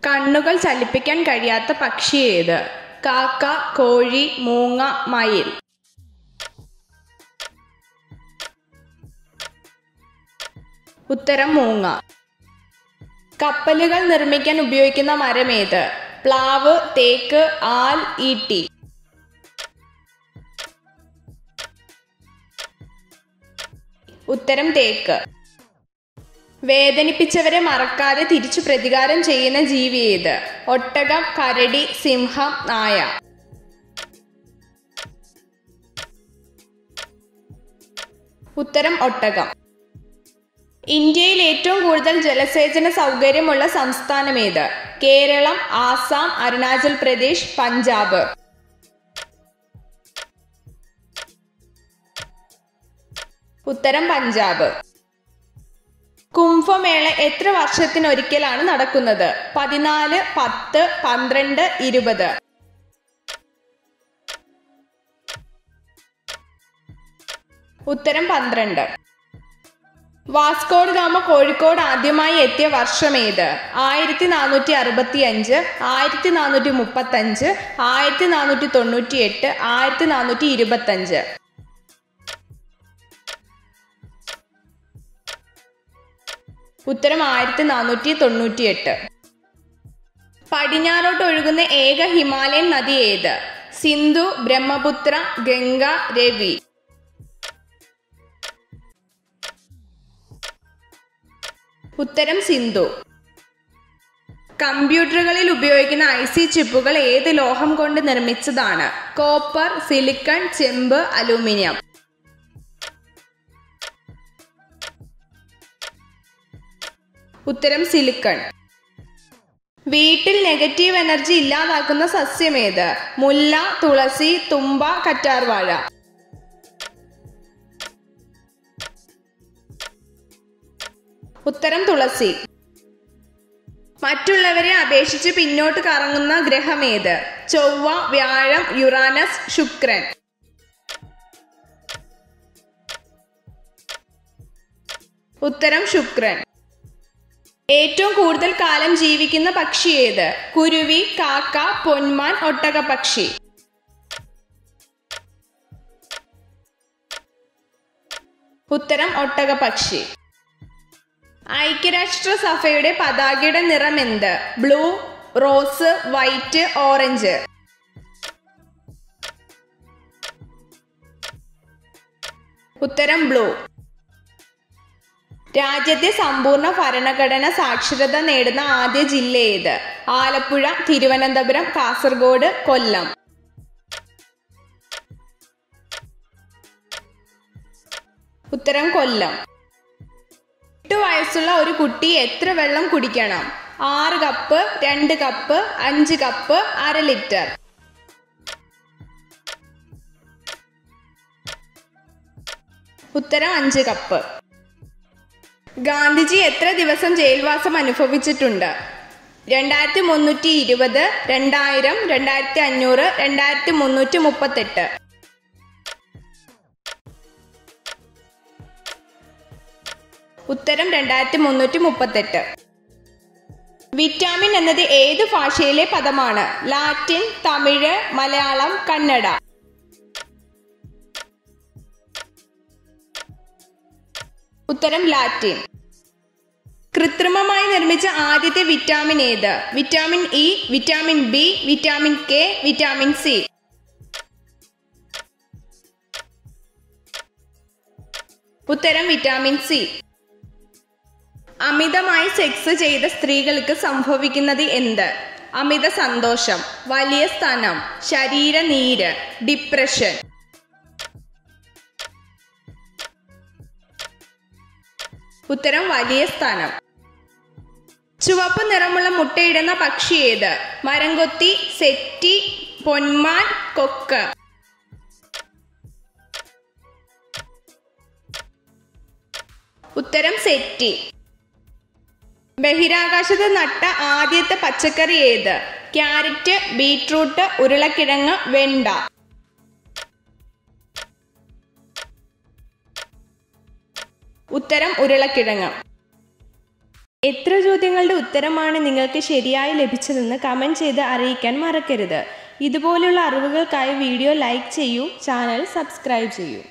കണ്ണുകൾ ചലിപ്പിക്കാൻ കഴിയാത്ത പക്ഷി ഏത് കാക്ക കോഴി മൂങ്ങ മയിൽ ഉത്തരം മൂങ്ങ കപ്പലുകൾ നിർമ്മിക്കാൻ ഉപയോഗിക്കുന്ന മരമേത് പ്ലാവ് തേക്ക് ആൽ ഈട്ടി ഉത്തരം തേക്ക് വേദനിപ്പിച്ചവരെ മറക്കാതെ തിരിച്ചു പ്രതികാരം ചെയ്യുന്ന ജീവി ഏത് ഒട്ടകം കരടി സിംഹം നായ ഉത്തരം ഒട്ടകം ഇന്ത്യയിൽ ഏറ്റവും കൂടുതൽ ജലസേചന സൗകര്യമുള്ള സംസ്ഥാനം ഏത് കേരളം ആസാം അരുണാചൽ പ്രദേശ് പഞ്ചാബ് ഉത്തരം പഞ്ചാബ് കുംഭമേള എത്ര വർഷത്തിനൊരിക്കലാണ് നടക്കുന്നത് പതിനാല് പത്ത് പന്ത്രണ്ട് ഇരുപത് ഉത്തരം പന്ത്രണ്ട് വാസ്കോഡ് ഗാമ കോഴിക്കോട് ആദ്യമായി എത്തിയ വർഷമേത് ആയിരത്തി നാനൂറ്റി അറുപത്തി അഞ്ച് ആയിരത്തി നാനൂറ്റി മുപ്പത്തി അഞ്ച് ആയിരത്തി നാനൂറ്റി തൊണ്ണൂറ്റി എട്ട് ആയിരത്തി നാനൂറ്റി ഇരുപത്തി അഞ്ച് ഉത്തരം ആയിരത്തി നാനൂറ്റി തൊണ്ണൂറ്റി എട്ട് പടിഞ്ഞാറോട്ട് ഒഴുകുന്ന ഏക ഹിമാലയൻ നദി ഏത് സിന്ധു ബ്രഹ്മപുത്ര ഗംഗ രവി ഉത്തരം സിന്ധു കമ്പ്യൂട്ടറുകളിൽ ഉപയോഗിക്കുന്ന ഐ സി ചിപ്പുകൾ ഏത് ലോഹം കൊണ്ട് നിർമ്മിച്ചതാണ് കോപ്പർ സിലിക്കൺ ചെമ്പ് അലൂമിനിയം ഉത്തരം സിലിക്കൺ വീട്ടിൽ നെഗറ്റീവ് എനർജി ഇല്ലാതാക്കുന്ന സസ്യമേത് മുല്ല തുളസി തുമ്പ കറ്റാർവാഴ ഉത്തരം തുളസി മറ്റുള്ളവരെ അപേക്ഷിച്ച് പിന്നോട്ട് കറങ്ങുന്ന ഗ്രഹമേത് ചൊവ്വ വ്യാഴം യുറാനസ് ശുക്രൻ ഉത്തരം ശുക്രൻ ഏറ്റവും കൂടുതൽ കാലം ജീവിക്കുന്ന പക്ഷി ഏത് കുരുവി കാക്ക പൊന്മാൻ ഒട്ടകപക്ഷി ഉത്തരം ഒട്ടകപക്ഷി ഐക്യരാഷ്ട്ര സഭയുടെ പതാകയുടെ നിറം എന്ത് ബ്ലൂ റോസ് വൈറ്റ് ഓറഞ്ച് ഉത്തരം ബ്ലൂ രാജ്യത്തെ സമ്പൂർണ്ണ ഭരണഘടന സാക്ഷരത നേടുന്ന ആദ്യ ജില്ല ഏത് ആലപ്പുഴ തിരുവനന്തപുരം കാസർഗോഡ് കൊല്ലം ഉത്തരം കൊല്ലം എട്ട് വയസ്സുള്ള ഒരു കുട്ടി എത്ര വെള്ളം കുടിക്കണം ആറ് കപ്പ് രണ്ട് കപ്പ് അഞ്ച് കപ്പ് അര ലിറ്റർ ഉത്തരം അഞ്ച് കപ്പ് ഗാന്ധിജി എത്ര ദിവസം ജയിൽവാസം അനുഭവിച്ചിട്ടുണ്ട് രണ്ടായിരത്തി മുന്നൂറ്റി ഇരുപത് രണ്ടായിരം രണ്ടായിരത്തി അഞ്ഞൂറ് രണ്ടായിരത്തി മുന്നൂറ്റി മുപ്പത്തെട്ട് ഉത്തരം രണ്ടായിരത്തി മുന്നൂറ്റി മുപ്പത്തെട്ട് വിറ്റാമിൻ എന്നത് ഏത് ഭാഷയിലെ പദമാണ് ലാറ്റിൻ തമിഴ് മലയാളം കന്നഡ ഉത്തരം ലാറ്റിൻ കൃത്രിമമായി നിർമ്മിച്ച ആദ്യത്തെ വിറ്റാമിൻ ഏത് vitamin E vitamin B vitamin K vitamin C ഉത്തരം വിറ്റാമിൻ സി അമിതമായി സെക്സ് ചെയ്ത സ്ത്രീകൾക്ക് സംഭവിക്കുന്നത് എന്ത് അമിത സന്തോഷം വലിയ സ്ഥാനം ശരീരനീര് ഡിപ്രഷൻ ഉത്തരം വലിയ സ്ഥാനം ചുവപ്പ് നിറമുള്ള മുട്ടയിടുന്ന പക്ഷി ഏത് മരംകൊത്തി സെറ്റി പൊന്മാൻ കൊക്ക് ഉത്തരം സെറ്റി ബഹിരാകാശത്ത് നട്ട ആദ്യത്തെ പച്ചക്കറി ഏത് ക്യാരറ്റ് ബീട്രൂട്ട് ഉരുളക്കിഴങ്ങ് വെണ്ട ഉത്തരം ഉരുളക്കിഴങ്ങ് എത്ര ചോദ്യങ്ങളുടെ ഉത്തരമാണ് നിങ്ങൾക്ക് ശരിയായി ലഭിച്ചതെന്ന് കമൻറ്റ് ചെയ്ത് അറിയിക്കാൻ മറക്കരുത് ഇതുപോലുള്ള അറിവുകൾക്കായി വീഡിയോ ലൈക്ക് ചെയ്യൂ ചാനൽ സബ്സ്ക്രൈബ് ചെയ്യൂ